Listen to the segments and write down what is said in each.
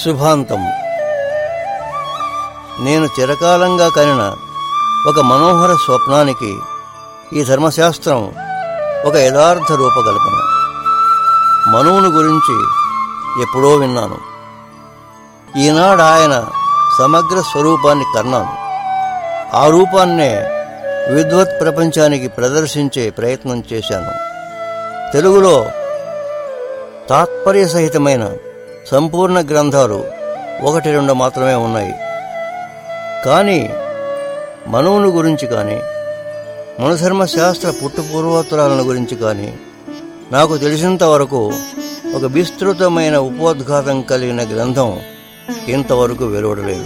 శుభాంతం నేను చిరకాలంగా కనిన ఒక మనోహర స్వప్నానికి ఈ ధర్మశాస్త్రం ఒక యథార్థ రూపకల్పన మనువును గురించి ఎప్పుడో విన్నాను ఈనాడు ఆయన సమగ్ర స్వరూపాన్ని కన్నాను ఆ రూపాన్నే విద్వత్ ప్రపంచానికి ప్రదర్శించే ప్రయత్నం చేశాను తెలుగులో తాత్పర్య సహితమైన సంపూర్ణ గ్రంథాలు ఒకటి రెండు మాత్రమే ఉన్నాయి కానీ మనువుని గురించి కానీ మనుధర్మశాస్త్ర పుట్టుపూర్వోత్తరాలను గురించి కానీ నాకు తెలిసినంత వరకు ఒక విస్తృతమైన ఉపోద్ఘాతం కలిగిన గ్రంథం ఇంతవరకు వెలువడలేదు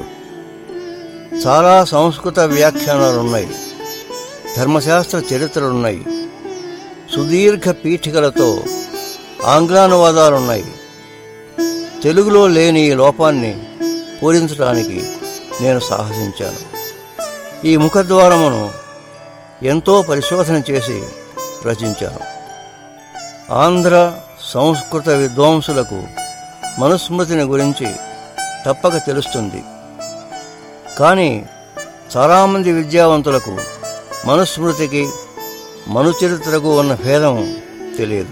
చాలా సంస్కృత వ్యాఖ్యానాలున్నాయి ధర్మశాస్త్ర చరిత్రలున్నాయి సుదీర్ఘ పీఠికలతో ఆంగ్లానువాదాలున్నాయి తెలుగులో లేని ఈ లోపాన్ని పూరించడానికి నేను సాహసించాను ఈ ముఖద్వారమును ఎంతో పరిశోధన చేసి రచించాను ఆంధ్ర సంస్కృత విద్వాంసులకు మనుస్మృతిని గురించి తప్పక తెలుస్తుంది కానీ చాలామంది విద్యావంతులకు మనుస్మృతికి మనుచరిత్రకు ఉన్న భేదం తెలియదు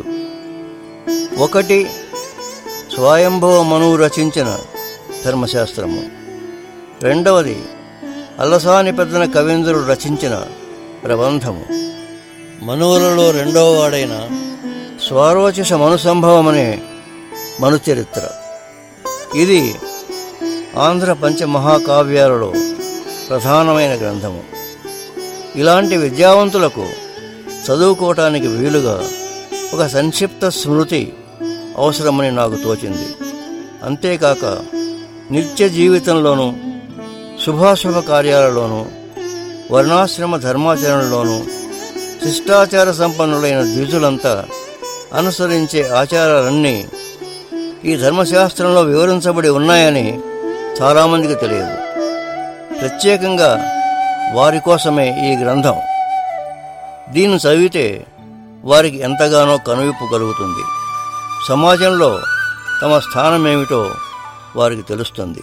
ఒకటి స్వయంభవ మనువు రచించిన ధర్మశాస్త్రము రెండవది అల్లసాని పెద్దన కవీంద్రుడు రచించిన ప్రబంధము మనువులలో రెండవ వాడైన స్వారోచస మనుసంభవమనే మనుచరిత్ర ఇది ఆంధ్ర పంచమహాకావ్యాలలో ప్రధానమైన గ్రంథము ఇలాంటి విద్యావంతులకు చదువుకోవటానికి వీలుగా ఒక సంక్షిప్త స్మృతి అవసరమని నాకు తోచింది అంతేకాక నిత్య జీవితంలోనూ శుభాశుభ కార్యాలలోనూ వర్ణాశ్రమ ధర్మాచరణలోనూ శిష్టాచార సంపన్నులైన ద్విజులంతా అనుసరించే ఆచారాలన్నీ ఈ ధర్మశాస్త్రంలో వివరించబడి ఉన్నాయని చాలామందికి తెలియదు ప్రత్యేకంగా వారి కోసమే ఈ గ్రంథం దీన్ని చదివితే వారికి ఎంతగానో కనువిప్పు కలుగుతుంది సమాజంలో తమ స్థానమేమిటో వారికి తెలుస్తుంది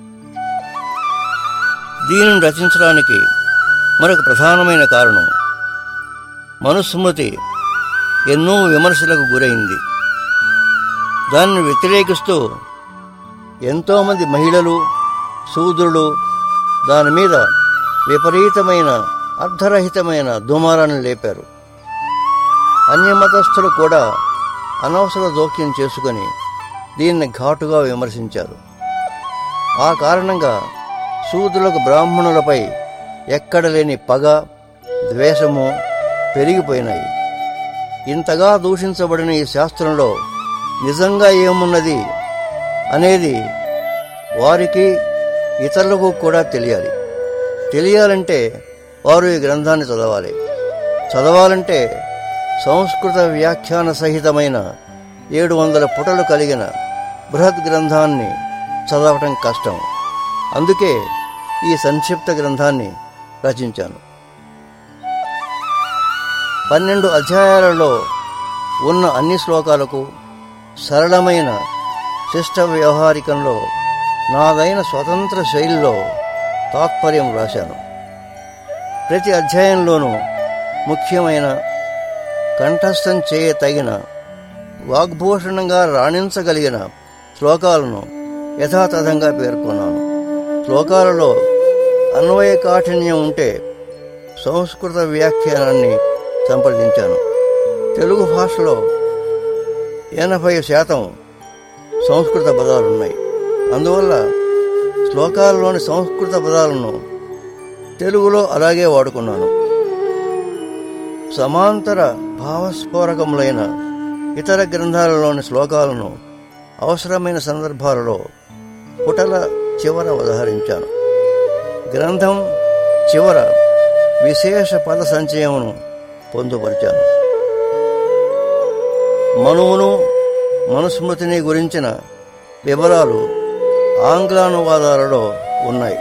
దీనిని రచించడానికి మరొక ప్రధానమైన కారణం మనుస్మృతి ఎన్నో విమర్శలకు గురైంది దానిని వ్యతిరేకిస్తూ ఎంతోమంది మహిళలు శూద్రులు దాని మీద విపరీతమైన అర్ధరహితమైన దుమారాన్ని లేపారు అన్యమతస్థులు కూడా అనవసర జోక్యం చేసుకుని దీన్ని ఘాటుగా విమర్శించారు ఆ కారణంగా శూద్రులకు బ్రాహ్మణులపై ఎక్కడ లేని పగ ద్వేషము పెరిగిపోయినాయి ఇంతగా దూషించబడిన ఈ శాస్త్రంలో నిజంగా ఏమున్నది అనేది వారికి ఇతరులకు కూడా తెలియాలి తెలియాలంటే వారు ఈ గ్రంథాన్ని చదవాలి చదవాలంటే సంస్కృత వ్యాఖ్యాన సహితమైన ఏడు వందల పుటలు కలిగిన బృహత్ గ్రంథాన్ని చదవటం కష్టం అందుకే ఈ సంక్షిప్త గ్రంథాన్ని రచించాను పన్నెండు అధ్యాయాలలో ఉన్న అన్ని శ్లోకాలకు సరళమైన శిష్ట వ్యవహారికంలో నాదైన స్వతంత్ర శైలిలో తాత్పర్యం రాశాను ప్రతి అధ్యాయంలోనూ ముఖ్యమైన కంఠస్థం చేయ తగిన వాగ్భూషణంగా రాణించగలిగిన శ్లోకాలను యథాతథంగా పేర్కొన్నాను శ్లోకాలలో అన్వయ కాఠిన్యం ఉంటే సంస్కృత వ్యాఖ్యానాన్ని సంప్రదించాను తెలుగు భాషలో ఎనభై శాతం సంస్కృత పదాలున్నాయి అందువల్ల శ్లోకాలలోని సంస్కృత పదాలను తెలుగులో అలాగే వాడుకున్నాను సమాంతర భావస్ఫోరకములైన ఇతర గ్రంథాలలోని శ్లోకాలను అవసరమైన సందర్భాలలో పుటల చివర ఉదహరించాను గ్రంథం చివర విశేష పద సంచయమును పొందుపరిచాను మనువును మనుస్మృతిని గురించిన వివరాలు ఆంగ్లానువాదాలలో ఉన్నాయి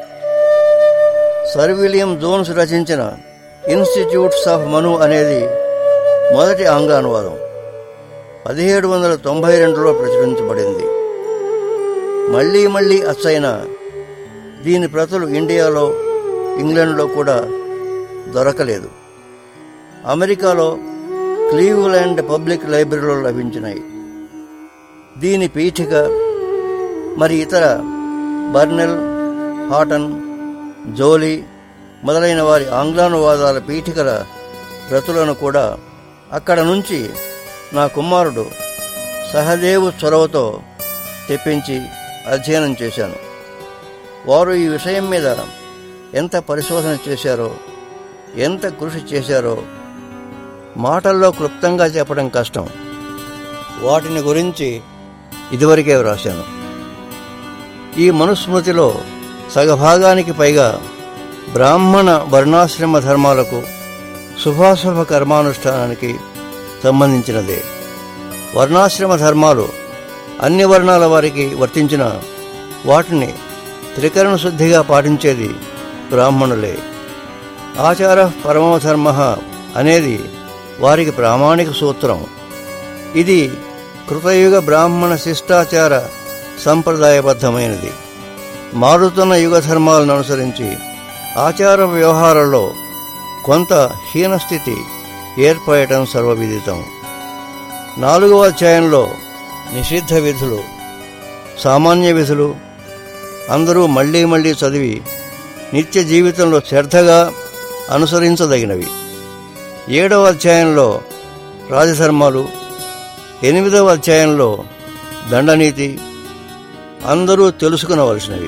సర్ విలియం జోన్స్ రచించిన ఇన్స్టిట్యూట్స్ ఆఫ్ మను అనేది మొదటి ఆంగ్లానువాదం పదిహేడు వందల తొంభై రెండులో ప్రచురించబడింది మళ్ళీ మళ్ళీ అచ్చైన దీని ప్రతులు ఇండియాలో ఇంగ్లాండ్లో కూడా దొరకలేదు అమెరికాలో క్లీవ్లాండ్ పబ్లిక్ లైబ్రరీలో లభించినాయి దీని పీఠిక మరి ఇతర బర్నెల్ హాటన్ జోలీ మొదలైన వారి ఆంగ్లానువాదాల పీఠికల ప్రతులను కూడా అక్కడ నుంచి నా కుమారుడు సహదేవు చొరవతో తెప్పించి అధ్యయనం చేశాను వారు ఈ విషయం మీద ఎంత పరిశోధన చేశారో ఎంత కృషి చేశారో మాటల్లో క్లుప్తంగా చెప్పడం కష్టం వాటిని గురించి ఇదివరకే వ్రాశాను ఈ మనుస్మృతిలో సగభాగానికి పైగా బ్రాహ్మణ వర్ణాశ్రమ ధర్మాలకు శుభాశుభ కర్మానుష్ఠానానికి సంబంధించినదే వర్ణాశ్రమ ధర్మాలు అన్ని వర్ణాల వారికి వర్తించిన వాటిని త్రికరణ శుద్ధిగా పాటించేది బ్రాహ్మణులే ఆచార పరమధర్మ అనేది వారికి ప్రామాణిక సూత్రం ఇది కృతయుగ బ్రాహ్మణ శిష్టాచార సంప్రదాయబద్ధమైనది మారుతున్న యుగ ధర్మాలను అనుసరించి ఆచార వ్యవహారాల్లో కొంత హీనస్థితి ఏర్పడటం సర్వవిదితం నాలుగవ అధ్యాయంలో నిషిద్ధ విధులు సామాన్య విధులు అందరూ మళ్ళీ మళ్ళీ చదివి నిత్య జీవితంలో శ్రద్ధగా అనుసరించదగినవి ఏడవ అధ్యాయంలో రాజధర్మాలు ఎనిమిదవ అధ్యాయంలో దండనీతి అందరూ తెలుసుకునవలసినవి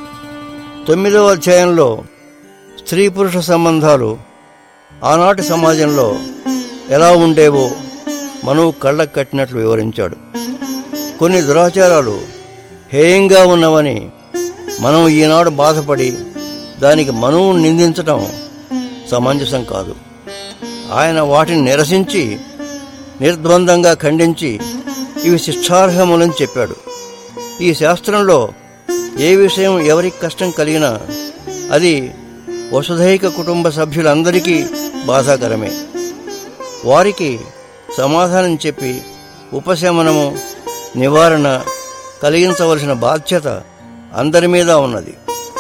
తొమ్మిదవ అధ్యాయంలో స్త్రీ పురుష సంబంధాలు ఆనాటి సమాజంలో ఎలా ఉండేవో మనువు కళ్ళకు కట్టినట్లు వివరించాడు కొన్ని దురాచారాలు హేయంగా ఉన్నవని మనం ఈనాడు బాధపడి దానికి మనువు నిందించటం సమంజసం కాదు ఆయన వాటిని నిరసించి నిర్ద్వందంగా ఖండించి ఇవి శిక్షార్హములని చెప్పాడు ఈ శాస్త్రంలో ఏ విషయం ఎవరికి కష్టం కలిగినా అది వసుధైక కుటుంబ సభ్యులందరికీ బాధాకరమే వారికి సమాధానం చెప్పి ఉపశమనము నివారణ కలిగించవలసిన బాధ్యత అందరి మీద ఉన్నది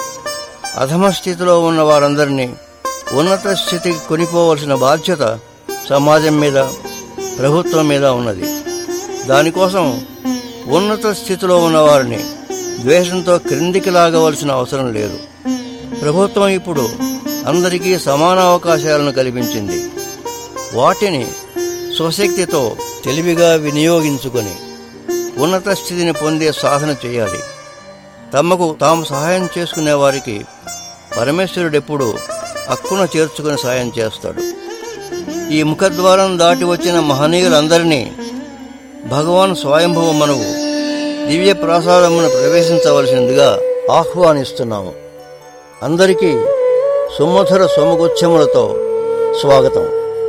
అధమ స్థితిలో ఉన్న వారందరినీ ఉన్నత స్థితికి కొనిపోవలసిన బాధ్యత సమాజం మీద ప్రభుత్వం మీద ఉన్నది దానికోసం ఉన్నత స్థితిలో ఉన్న వారిని ద్వేషంతో క్రిందికి లాగవలసిన అవసరం లేదు ప్రభుత్వం ఇప్పుడు అందరికీ సమాన అవకాశాలను కల్పించింది వాటిని స్వశక్తితో తెలివిగా వినియోగించుకొని ఉన్నత స్థితిని పొందే సాధన చేయాలి తమకు తాము సహాయం చేసుకునే వారికి పరమేశ్వరుడెప్పుడు అక్కున చేర్చుకుని సాయం చేస్తాడు ఈ ముఖద్వారం దాటి వచ్చిన మహనీయులందరినీ భగవాన్ స్వయంభవ మనవు దివ్య ప్రసాదమును ప్రవేశించవలసిందిగా ఆహ్వానిస్తున్నాము అందరికీ సుమధుర సొమగుచ్చములతో స్వాగతం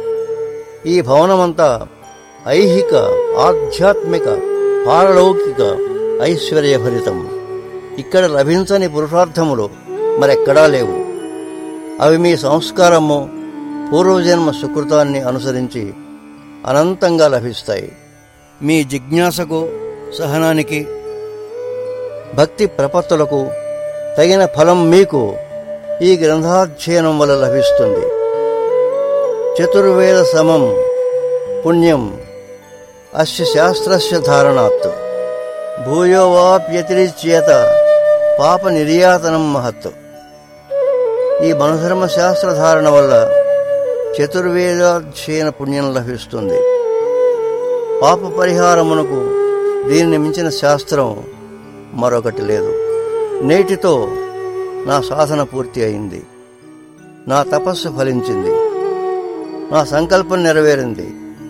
ఈ భవనమంతా ఐహిక ఆధ్యాత్మిక పారలౌకిక ఐశ్వర్యభరితం ఇక్కడ లభించని పురుషార్థములు మరెక్కడా లేవు అవి మీ సంస్కారము పూర్వజన్మ సుకృతాన్ని అనుసరించి అనంతంగా లభిస్తాయి మీ జిజ్ఞాసకు సహనానికి భక్తి ప్రపత్తులకు తగిన ఫలం మీకు ఈ గ్రంథాధ్యయనం వల్ల లభిస్తుంది చతుర్వేద సమం పుణ్యం అస్య శాస్త్రస్య ధారణాత్ భూయోవాప్యతిరిచ్యేత పాప నిర్యాతనం మహత్ ఈ మనధర్మ శాస్త్ర ధారణ వల్ల చతుర్వేదాధ్యయన పుణ్యం లభిస్తుంది పాప పరిహారమునకు దీనిని మించిన శాస్త్రం మరొకటి లేదు నేటితో నా సాధన పూర్తి అయింది నా తపస్సు ఫలించింది నా సంకల్పం నెరవేరింది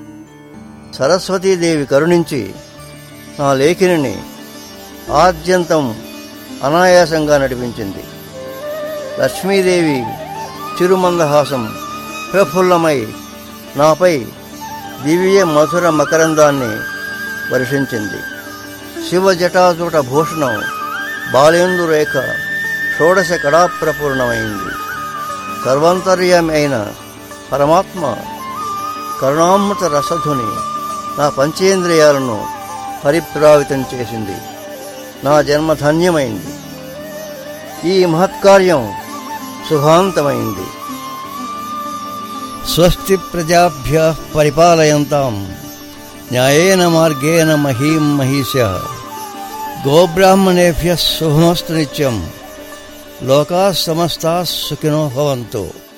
సరస్వతీదేవి కరుణించి నా లేఖిని ఆద్యంతం అనాయాసంగా నడిపించింది లక్ష్మీదేవి చిరుమందహాసం ప్రఫుల్లమై నాపై దివ్య మధుర మకరందాన్ని వర్షించింది శివ జటాజూట భూషణం బాలేందు రేఖ షోడశ కళాప్రపూర్ణమైంది సర్వాంతర్యామి అయిన పరమాత్మ కరుణామృత రసధుని నా పంచేంద్రియాలను పరిప్రావితం చేసింది నా జన్మ ధన్యమైంది ఈ మహత్కార్యం శుభాంతమైంది స్వస్తి ప్రజాభ్య పరిపాలయంతాం న్యాయేన మార్గేణ మహీం మహిష గోబ్రాహ్మణేభ్య శుభమస్తు నిత్యం లోకా సమస్తా సుఖినో భవంతు